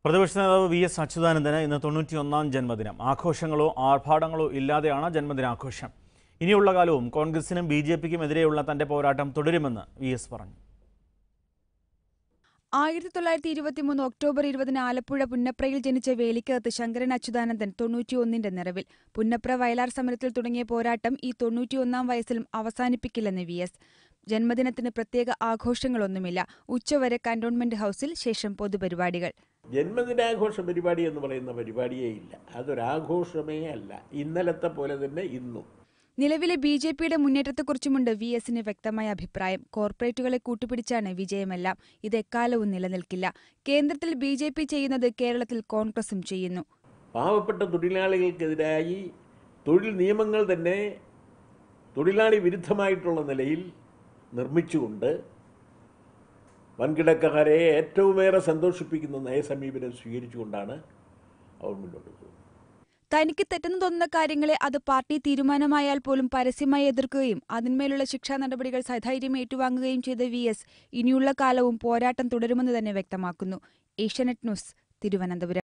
പ്രതിപക്ഷ നേതാവ് V S അച്യുതാനന്ദന് ഇന്ന് തൊണ്ണൂറ്റിയൊന്നാം ജന്മദിനം ആഘോഷങ്ങളോ ആർഭാടങ്ങളോ ഇല്ലാതെയാണ് ജന്മദിനാഘോഷം ഇനിയുള്ള കാലവും കോൺഗ്രസിനും ബി ജെ പിക്കും എതിരെയുള്ള തന്റെ പോരാട്ടം തുടരുമെന്ന് വി എസ് പറഞ്ഞു ആയിരത്തി തൊള്ളായിരത്തി ഇരുപത്തിമൂന്ന് ഒക്ടോബർ ഇരുപതിന് ആലപ്പുഴ പുന്നപ്രയിൽ ജനിച്ച വേലിക്കകത്ത് ശങ്കരൻ അച്യുതാനന്ദൻ തൊണ്ണൂറ്റിയൊന്നിന്റെ നിറവിൽ പുന്നപ്ര വയലാർ സമരത്തിൽ തുടങ്ങിയ പോരാട്ടം ഈ തൊണ്ണൂറ്റിയൊന്നാം വയസ്സിലും അവസാനിപ്പിക്കില്ലെന്ന് വി എസ് ജന്മദിനത്തിന് പ്രത്യേക ആഘോഷങ്ങളൊന്നുമില്ല ഉച്ചവരെ കന്റോൺമെന്റ് ഹൌസിൽ ശേഷം പൊതുപരിപാടികൾ ജന്മദിനാഘോഷ പരിപാടി എന്ന് പറയുന്ന പരിപാടിയേ ഇല്ല അതൊരാഘോഷമേ അല്ല ഇന്നലത്തെ പോലെ തന്നെ ഇന്നും നിലവിലെ ബി ജെ പിയുടെ മുന്നേറ്റത്തെക്കുറിച്ചുമുണ്ട് വി എസിന് വ്യക്തമായ അഭിപ്രായം കോർപ്പറേറ്റുകളെ കൂട്ടുപിടിച്ചാണ് വിജയമെല്ലാം ഇത് എക്കാലവും നിലനിൽക്കില്ല കേന്ദ്രത്തിൽ ബി ജെ പി ചെയ്യുന്നത് കേരളത്തിൽ കോൺഗ്രസും ചെയ്യുന്നു പാവപ്പെട്ട തൊഴിലാളികൾക്കെതിരായി തൊഴിൽ നിയമങ്ങൾ തന്നെ തൊഴിലാളി വിരുദ്ധമായിട്ടുള്ള നിലയിൽ നിർമ്മിച്ചുകൊണ്ട് വൻകിടക്കാരെ ഏറ്റവുമേറെ സന്തോഷിപ്പിക്കുന്ന നയസമീപനം സ്വീകരിച്ചുകൊണ്ടാണ് അവർ മുന്നോട്ട് പോകുന്നത് തനിക്ക് തെറ്റെന്ന് തോന്നുന്ന കാര്യങ്ങളെ അത് പാർട്ടി തീരുമാനമായാൽ പോലും പരസ്യമായി എതിർക്കുകയും അതിന്മേലുള്ള ശിക്ഷാ നടപടികൾ സധൈര്യം ഏറ്റുവാങ്ങുകയും ചെയ്ത വി എസ് ഇനിയുള്ള കാലവും പോരാട്ടം തുടരുമെന്ന് തന്നെ വ്യക്തമാക്കുന്നു ഏഷ്യാനെറ്റ് ന്യൂസ് തിരുവനന്തപുരം